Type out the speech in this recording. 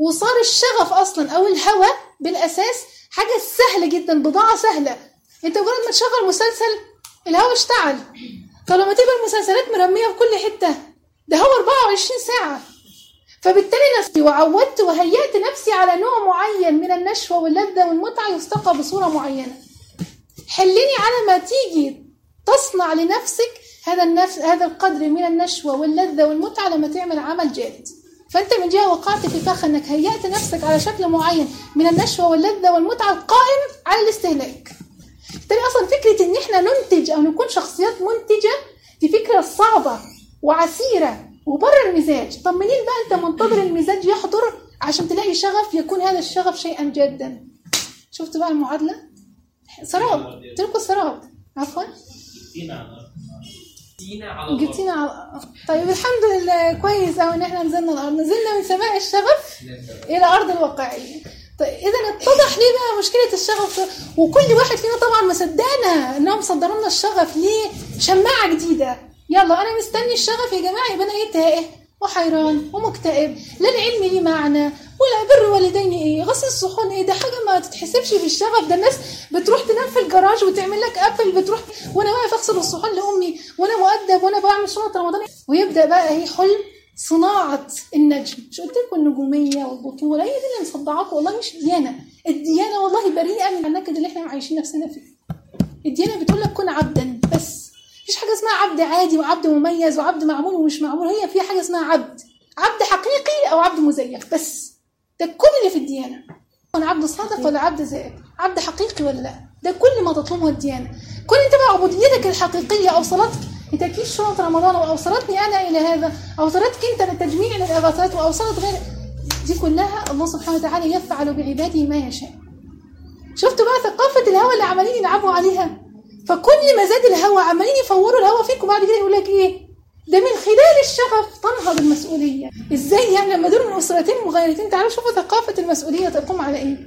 وصار الشغف اصلا او الهوى بالاساس حاجه سهله جدا بضاعه سهله انت مجرد ما تشغل مسلسل الهوى اشتعل فلما تبقى المسلسلات مرميه في كل حته ده هو 24 ساعه فبالتالي نفسي وعودت وهيأت نفسي على نوع معين من النشوة واللذة والمتعة يستقى بصورة معينة حلني على ما تيجي تصنع لنفسك هذا النفس هذا القدر من النشوة واللذة والمتعة لما تعمل عمل جاد فأنت من جهة وقعت في فخ أنك هيأت نفسك على شكل معين من النشوة واللذة والمتعة القائم على الاستهلاك بالتالي أصلا فكرة إن إحنا ننتج أو نكون شخصيات منتجة دي فكرة صعبة وعسيرة وبره المزاج طب منين بقى أنت منتظر المزاج يحضر عشان تلاقي شغف يكون هذا الشغف شيئا جادا شفتوا بقى المعادلة سراب تركوا السراب عفوا جبتينا على الأرض. جبتينا على الأرض. جبتينا على طيب الحمد لله كويس أوي إن إحنا نزلنا الأرض نزلنا من سماء الشغف إلى أرض الواقعية طيب إذا اتضح ليه بقى مشكلة الشغف وكل واحد فينا طبعا مصدقنا إنهم صدروا لنا الشغف ليه شماعة جديدة يلا أنا مستني الشغف يا جماعة يبقى أنا إيه تائه وحيران ومكتئب لا العلم ليه معنى ولا بر والدين ايه غسل الصحون ايه ده حاجه ما تتحسبش بالشغف ده الناس بتروح تنام في الجراج وتعمل لك ابل بتروح وانا واقف اغسل الصحون لامي وانا مؤدب وانا بعمل شنطه رمضان ويبدا بقى ايه حلم صناعه النجم مش قلت لكم النجوميه والبطوله هي دي اللي مصدعاكم والله مش ديانه الديانه والله بريئه من النكد اللي احنا عايشين نفسنا فيه الديانه بتقول لك كن عبدا بس مفيش حاجه اسمها عبد عادي وعبد مميز وعبد معمول ومش معمول هي في حاجه اسمها عبد عبد حقيقي او عبد مزيف بس ده كل اللي في الديانه كن عبد صادق ولا عبد زائد عبد حقيقي ولا لا ده كل ما تطلبه الديانه كل انت بقى عبوديتك الحقيقيه اوصلتك لتكييف شنط رمضان واوصلتني انا الى هذا اوصلتك انت للتجميع للاغاثات واوصلت غير دي كلها الله سبحانه وتعالى يفعل بعباده ما يشاء شفتوا بقى ثقافه الهوى اللي عمالين يلعبوا عليها فكل ما زاد الهوى عمالين يفوروا الهوى فيك وبعد كده يقول لك ايه ده من خلال الشغف تنهض المسؤوليه ازاي يعني لما دول من اسرتين مغايرتين تعالوا شوفوا ثقافه المسؤوليه تقوم على ايه